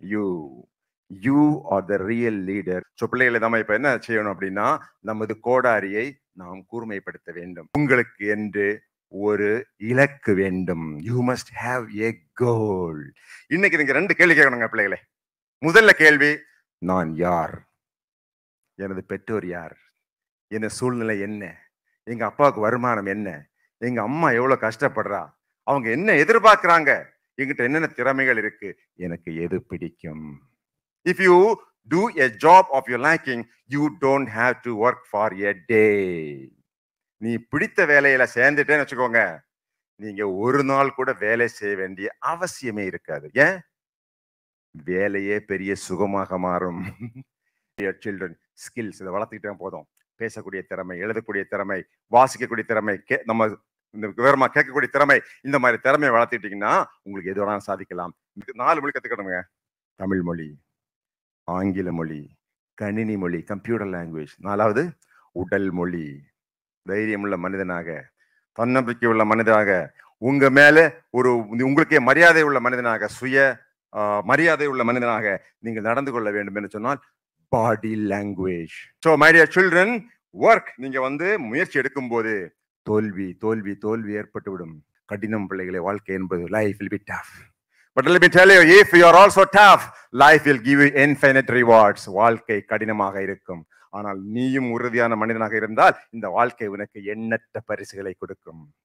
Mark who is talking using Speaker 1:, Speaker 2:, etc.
Speaker 1: you you are the real leader so பிள்ளைகளை நம்ம இப்ப என்ன செய்யணும் அப்படின்னா நமது கோடாரியை நாம் கூர்மைப்படுத்த வேண்டும் உங்களுக்கு என்று ஒரு இலக்கு வேண்டும் you must have a goal இன்னைக்கு நீங்க ரெண்டு கேள்வி கேட்கணுங்க பிள்ளைகளே முதல்ல கேள்வி நான் யார் எனது பெற்றோர் யார் என்ன சூழ்நிலை என்ன எங்க அப்பாவுக்கு வருமானம் என்ன எங்க அம்மா எவ்வளவு கஷ்டப்படுறா அவங்க என்ன எதிர்பார்க்கறாங்க என்கிட்ட என்னென்ன திறமைகள் இருக்கு எனக்கு எது பிடிக்கும் if you do a job of your liking you don't have to work for a day நீ பிடித்த வேலையில சேர்ந்துட்டேன்னு வச்சுக்கோங்க நீங்க ஒரு நாள் கூட வேலை செய்ய வேண்டிய அவசியமே இருக்காது ஏன் வேலையே பெரிய சுகமாக மாறும் சில்ட்ரன் ஸ்கில்ஸ் இதை வளர்த்துக்கிட்டே போதும் பேசக்கூடிய திறமை எழுதக்கூடிய திறமை வாசிக்கக்கூடிய திறமை கே நம்ம இந்த விவரமா கேட்கக்கூடிய திறமை இந்த மாதிரி திறமையை வளர்த்துக்கிட்டீங்கன்னா உங்களுக்கு எது வேணாலும் சாதிக்கலாம் இதுக்கு நாலு மொழி கத்துக்கணுங்க தமிழ் மொழி ஆங்கில மொழி கணினி மொழி கம்ப்யூட்டர் லாங்குவேஜ் நாலாவது உடல் மொழி தைரியமுள்ள மனிதனாக தன்னம்பிக்கை உள்ள மனிதனாக உங்க மேல ஒரு உங்களுக்கே மரியாதை உள்ள மனிதனாக சுய ஆஹ், மரியாதை உள்ள மனிதனாக நீங்கள் நடந்து கொள்ள வேண்டும் என்று சொன்னால் body language so my dear children work நீங்க வந்து முயற்சி எடுக்கும்போது தோல்வி தோல்வி தோல்வி ஏற்பட்டுவிடும் கடினம் பிள்ளைகளை வாழ்க்கை என்பது life will be tough but let me tell you if you are also tough life will give you infinite rewards வாழ்க்கை கடினமாக இருக்கும் ஆனால் நீயும் உறுதியான மனிதனாக இருந்தால் இந்த வாழ்க்கை உனக்கு எண்ணற்ற பரிசுகளை கொடுக்கும்